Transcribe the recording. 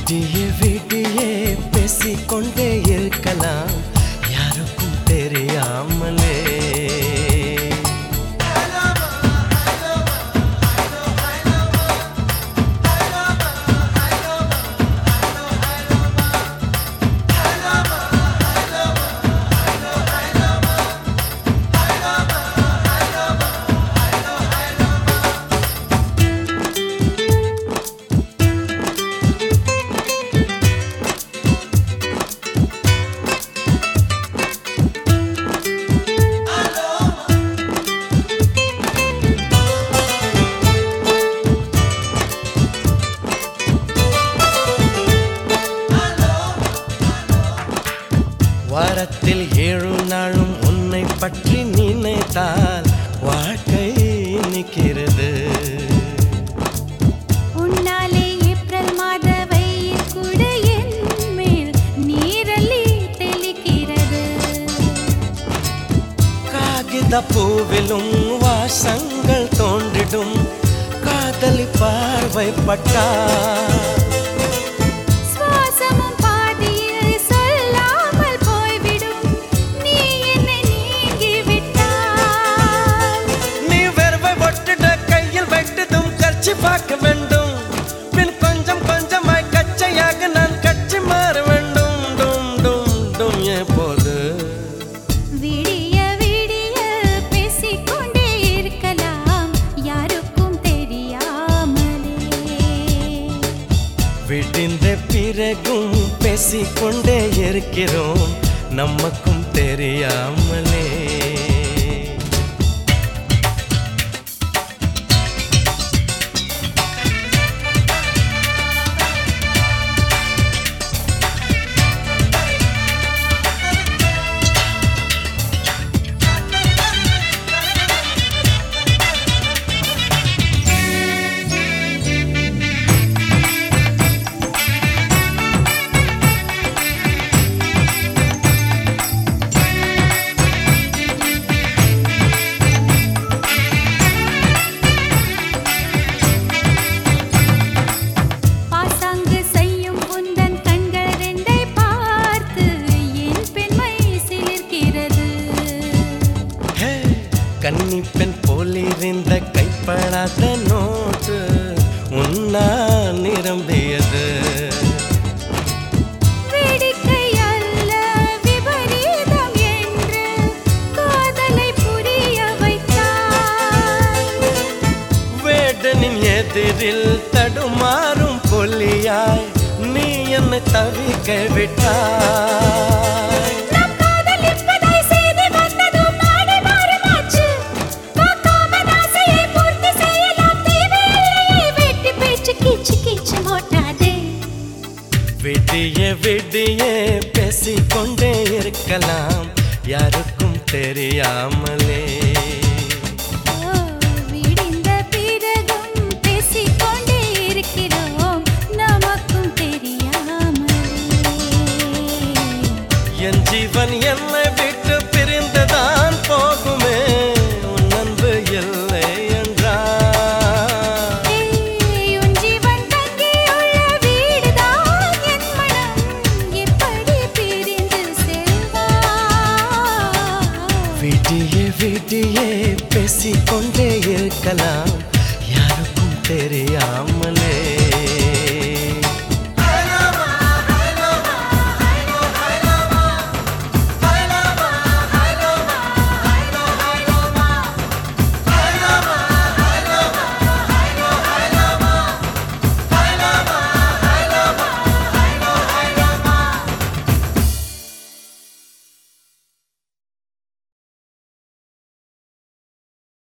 விடிய விடிய பேசிக்கொண்டே இருக்கலாம் யாருக்கும் தெரியாமலே வாரத்தில் ஏழு நாளும் உன்னை பற்றி நினைத்தால் வாழ்க்கை நிற்கிறது உன்னாலே ஏப்ரல் மாத வெயில் கூட என் மேல் நீரலி தெளிக்கிறது காகித பூவிலும் வாசங்கள் தோன்றிடும் காதலி பார்வைப்பட்டா சுவாசமும் பாதியில் சொல்லாமல் போய்விடும் நீ என்னை நீங்கி விட்டால் நீ வெறுவை ஒட்டிட கையில் வைத்ததும் கட்சி பார்க்க வேண்டும் பின் கொஞ்சம் கொஞ்சமாய் கச்சையாக நான் கட்சி மாற வேண்டும் டும் டும் டும் எப்போது விடிய விடிய பேசிக்கொண்டே இருக்கலாம் யாருக்கும் தெரியாமலே விடிந்த பிறகும் பேசிக்கொண்டே இருக்கிறோம் நமக்கும் தெரியாமலே பாசாங்கு செய்யும் உந்தன் கண்கள் ரெண்டை பார்த்து என் பெண்மை சிலிர்க்கிறது ஹே, கன்னி பெண் போலிருந்த கைப்படாத நோட்டு உன்னா நிரம்பியது வேடிக்கை அல்ல விபரீதம் என்று காதலை புரிய வைத்தாய் வேடனின் எதிரில் தடுமாறும் பொல்லியாய் நீ என்னை தவிக்க விட்டாய் நம் காதல் இப்பதை செய்தி வந்ததும் நாடு மாறுமாச்சு பார்க்காமல் ஆசையை பூர்த்தி செய்யலாம் தேவையில்லையே வெட்டி பேச்சு கீச்சு கீச்சு மோட்டாதே விடிய விடிய பேசிக்கொண்டே இருக்கலாம் யாருக்கும் தெரியாமலே ஓ, விடிந்த பிறகும் பேசிக்கொண்டே இருக்கிறோம் நமக்கும் தெரியாமலே என் ஜீவன் என்னை விட்டு பிரிந்துதான் போகுமே உன் அன்பு இல்லை என்றால் ஏய், உன் ஜீவன் தங்கியுள்ள வீடுதான் என் மனம் எப்படி பிரிந்து செல்வா விடிய விடிய பேசிக்கொண்டே இருக்கலாம் யாருக்கும் தெரியாமலே